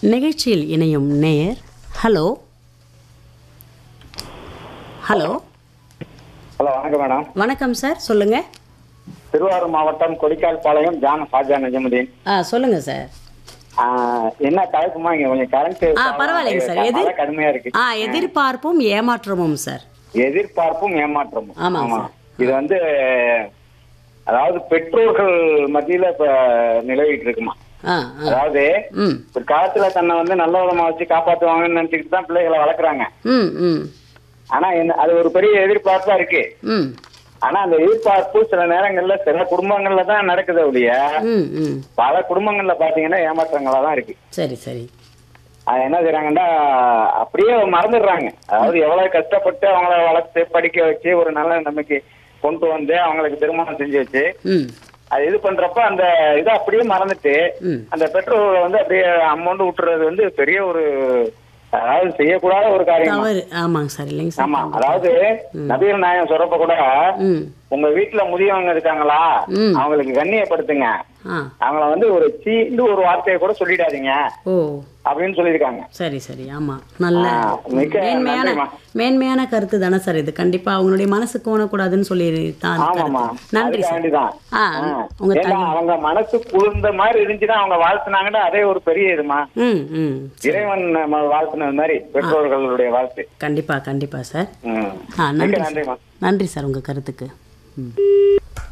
நிகழ்ச்சியில் இணையும் நேயர் ஹலோ ஹலோ ஹலோ வணக்கம் மேடம் வணக்கம் சார் சொல்லுங்க திருவாரூர் மாவட்டம் கொடிக்கால் பாளையம் ஜான ஷாஜா நஜமுதீன் ஆ சொல்லுங்க சார் ஆஹ், என்ன தலைப்புமா இங்க கொஞ்சம் கரண்ட் ஆ பரவாயில்லைங்க சார் எது மழை கடுமையா இருக்கு ஆ எதிர்பார்ப்பும் ஏமாற்றமும் சார் எதிர்பார்ப்பும் ஏமாற்றமும் ஆமாங்க சார். இது வந்து அதாவது பெற்றோர்கள் மத்தியில இப்ப நிலவிட்டு இருக்குமா ஆ ஆ அதாவது ம் ஒரு காலத்துல தன்னை வந்து நல்ல விதமா வச்சு காப்பாத்துவாங்கன்னு நினைச்சுக்கிட்டு தான் பிள்ளைகளை வளர்க்குறாங்க ம் ம் ஆனா என்ன அது ஒரு பெரிய எதிர்பார்ப்பா இருக்கு ம் ஆனா அந்த எதிர்பார்ப்பு சில நேரங்கள்ல சில குடும்பங்கள்ல தான் நடக்குது ஒழிய ம் ம் பல குடும்பங்கள்ல பாத்தீங்கன்னா ஏமாற்றங்களா தான் இருக்கு சரி சரி அது என்ன செய்றாங்கன்னா அப்படியே மறந்துடுறாங்க அதாவது எவ்வளவு கஷ்டப்பட்டு அவங்கள வளர்த்து படிக்க வச்சு ஒரு நல்ல நிலைமைக்கு கொண்டு வந்து அவங்களுக்கு திருமணம் செஞ்சு வச்சு ம் அது இது பண்றப்ப அந்த இதை அப்படியே மறந்துட்டு ம் அந்த பெற்றோர்களை வந்து அப்படியே அமௌண்ட் விட்டுறது வந்து பெரிய ஒரு அதாவது செய்யக்கூடாத ஒரு காரியம் தவறு ஆமாங்க சார் இல்லைங்க சார் ஆமா அதாவது நபீர் நாயகம் சொல்றப்ப கூட ம் உங்க வீட்டுல முதியவங்க இருக்காங்களா ம். அவங்களுக்கு கண்ணியப்படுத்துங்க ஆ அவங்கள வந்து ஒரு சீண்டு ஒரு வார்த்தையை கூட சொல்லிடாதீங்க ஓ அப்படின்னு சொல்லியிருக்காங்க சரி சரி ஆமா நல்ல ஆ, மிக்க மேன்மையான நன்றிம்மா. மேன்மையான கருத்து தானே சார் இது கண்டிப்பா அவங்களுடைய மனசு கோணக்கூடாதுன்னு சொல்லி தான் அந்த ஆமாமா கருத்து. நன்றி சார் அதுக்காண்டிதான். ஆ ஆ. உங்க ஏன்னா தனி அவங்க மனசு குளிர்ந்த மாதிரி இருந்துச்சுன்னா அவங்க வாழ்த்துனாங்கன்னா அதே ஒரு பெரிய இதுமா ம் ம் இறைவன் நம்ம வாழ்த்துனது மாதிரி பெற்றோர்களுடைய வாழ்த்து கண்டிப்பா கண்டிப்பா சார் ம். ஆ நன்றி மிக்க சார் நன்றிம்மா நன்றி சார் உங்க கருத்துக்கு ம்